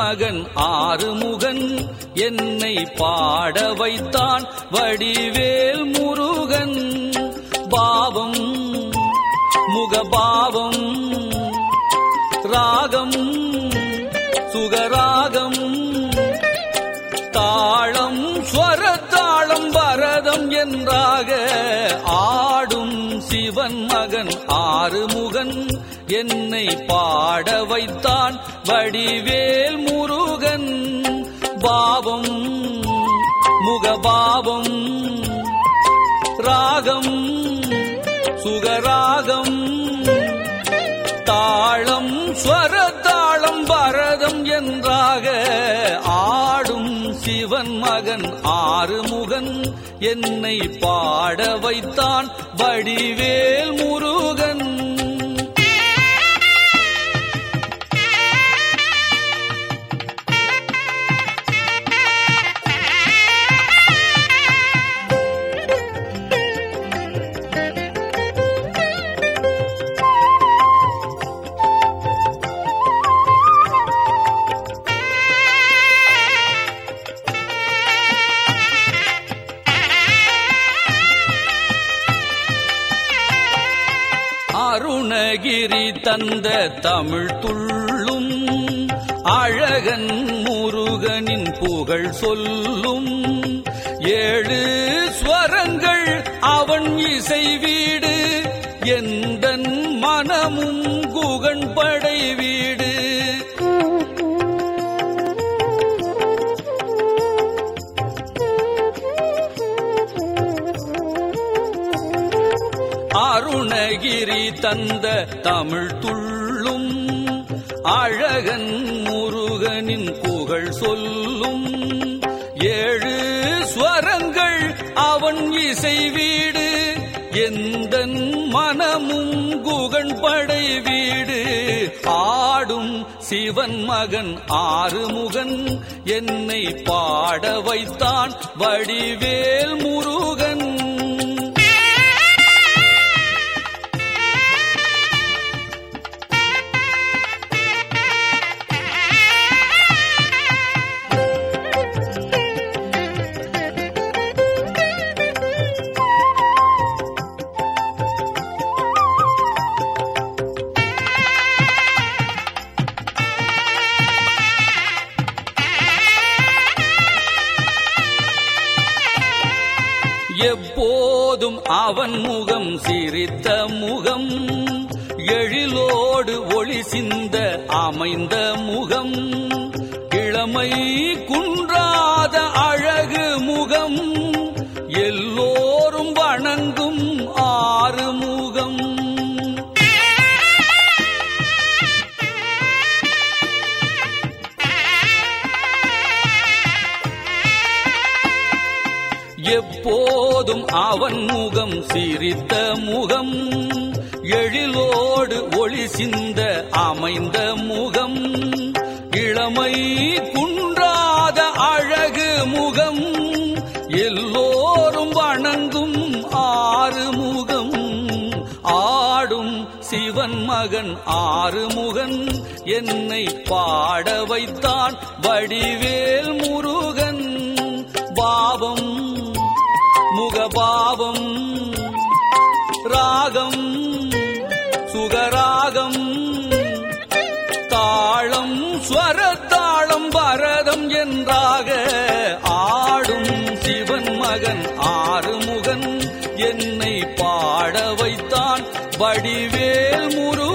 மகன் ஆறுமுகன் என்னை பாட வைத்தான் வடிவேல் முருகன் பாவம் முகபாவம் ராகம் சுகராகம் தாளம் ஸ்வரத்தாளம் பரதம் என்றாக ஆடும் சிவன் மகன் ஆறுமுகன் என்னை பாட வைத்தான் வடிவேல் முருகன் பாவம் முகபாவம் ராகம் சுகராகம் தாளம் ஸ்வரத்தாளம் பரதம் என்றாக ஆடும் சிவன் மகன் ஆறுமுகன் என்னை பாட வைத்தான் வடிவேல் முருகன் அருணகிரி தந்த தமிழ் துள்ளும் அழகன் முருகனின் புகழ் சொல்லும் ஏழு ஸ்வரங்கள் அவன் இசை வீடு எந்தன் மனமும் குகன் படை வீடு அருணகிரி தந்த தமிழ் துள்ளும் அழகன் முருகனின் புகழ் சொல்லும் ஏழு ஸ்வரங்கள் அவன் இசை வீடு எந்தன் மனமும் குகன் படை வீடு ஆடும் சிவன் மகன் ஆறுமுகன் என்னை பாட வைத்தான் வடிவேல் முருகன் எப்போதும் அவன் முகம் சிரித்த முகம் எழிலோடு ஒளி சிந்த அமைந்த முகம் இளமை குன்றாத அழகு முகம் எல்லோரும் வணங்கும் ஆறு முகம் எப்போதும் அவன் முகம் சிரித்த முகம் எழிலோடு ஒளி சிந்த அமைந்த முகம் இளமை குன்றாத அழகு முகம் எல்லோரும் வணங்கும் ஆறு முகம் ஆடும் சிவன் மகன் ஆறுமுகன் என்னை பாட வைத்தான் வடிவேல் முருகன் பாவம் முகபாவம் ராகம் சுகராகம் தாளம் ஸ்வரத்தாளம் பரதம் என்றாக ஆடும் சிவன் மகன் ஆறுமுகன் என்னை பாட வைத்தான் வடிவேல் முரு